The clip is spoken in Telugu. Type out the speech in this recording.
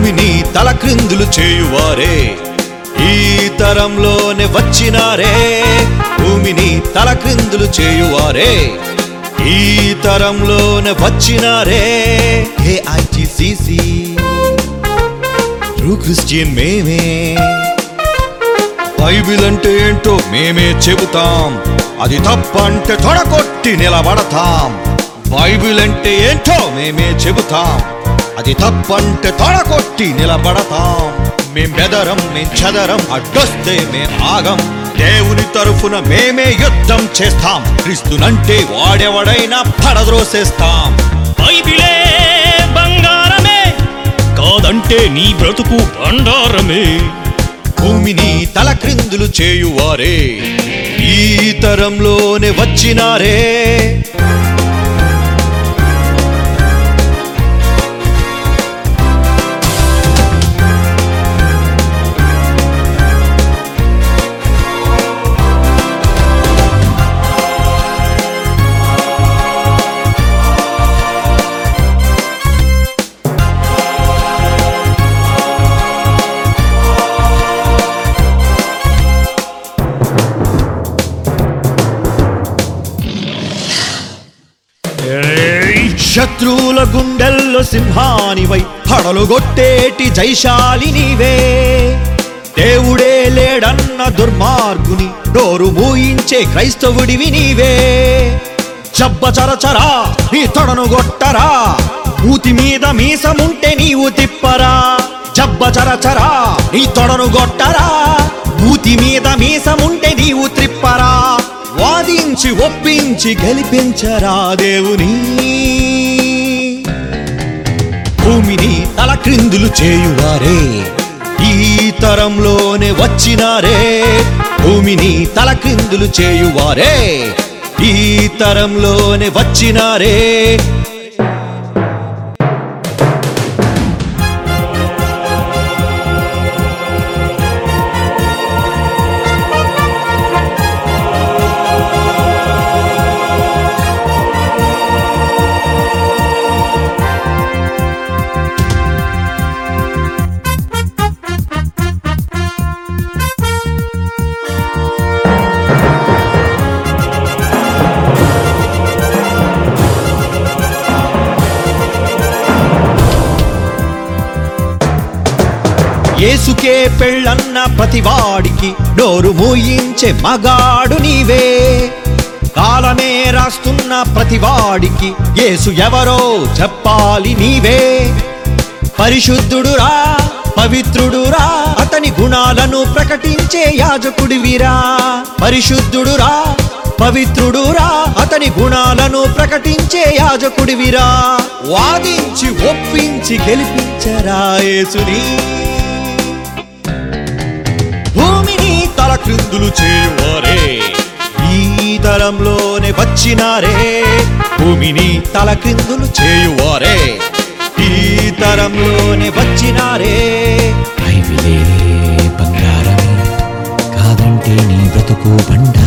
భూమిని తలక్రిందులు చేయువారే ఈ తరంలోనే వచ్చినారే భూమిని తలక్రిందులు చేయువారే ఈ తరంలోనే వచ్చినారే ఏఐటిసిసి ట్రూ క్రిస్టియన్ మేమే బైబిల్ అంటే ఏంటో మేమే చెబుతాం అది తప్పంటే తొడగొట్టి నిలబడతాం బైబిల్ అంటే ఏంటో మేమే చెబుతాం అది తప్పంటే తొడగొట్టి నిలబడతాం మేం బెదరం మేం చదరం అడ్డొస్తే మేం ఆగం దేవుని తరఫున మేమే యుద్ధం చేస్తాం క్రీస్తునంటే వాడెవడైనా పడద్రోసేస్తాం బైబిలే బంగారమే కాదంటే నీ బ్రతుకు బండారమే భూమిని తలక్రిందులు చేయువారే ఈ తరంలోనే వచ్చినారే శత్రువుల గుండెల్లో సింహానివై పడలుగొట్టేటి జైశాలి నీవే దేవుడే లేడన్న దుర్మార్గుని డోరు మూయించే క్రైస్తవుడివి నీవే జబ్బ చరచరా నీ తొడను గొట్టరా మూతి మీద మీసముంటే నీవు తిప్పరా జబ్బ చరచరా నీ తొడను గొట్టరా మూతి మీద మీసముంటే నీవు త్రిప్పరా వాదించి ఒప్పించి గెలిపించరా దేవుని భూమిని తలక్రిందులు చేయువారే ఈ తరంలోనే వచ్చినారే భూమిని తలక్రిందులు చేయువారే ఈ తరంలోనే వచ్చినారే యేసుకే పెళ్ళన్న ప్రతివాడికి నోరు మూయించే మగాడు నీవే కాలమే రాస్తున్న ప్రతివాడికి యేసు ఎవరో చెప్పాలి నీవే పరిశుద్ధుడురా పవిత్రుడురా అతని గుణాలను ప్రకటించే యాజకుడివిరా పరిశుద్ధుడురా పవిత్రుడురా అతని గుణాలను ప్రకటించే యాజకుడివిరా వాదించి ఒప్పించి గెలిపించరా యేసుని భూమిని తలక్రిందులు చేయువారే ఈ తరంలోనే వచ్చినారే భూమిని తలక్రిందులు చేయువారే ఈ తరంలోనే వచ్చినారే బైబిలే బంగారమే కాదంటే నీ బ్రతుకు బండ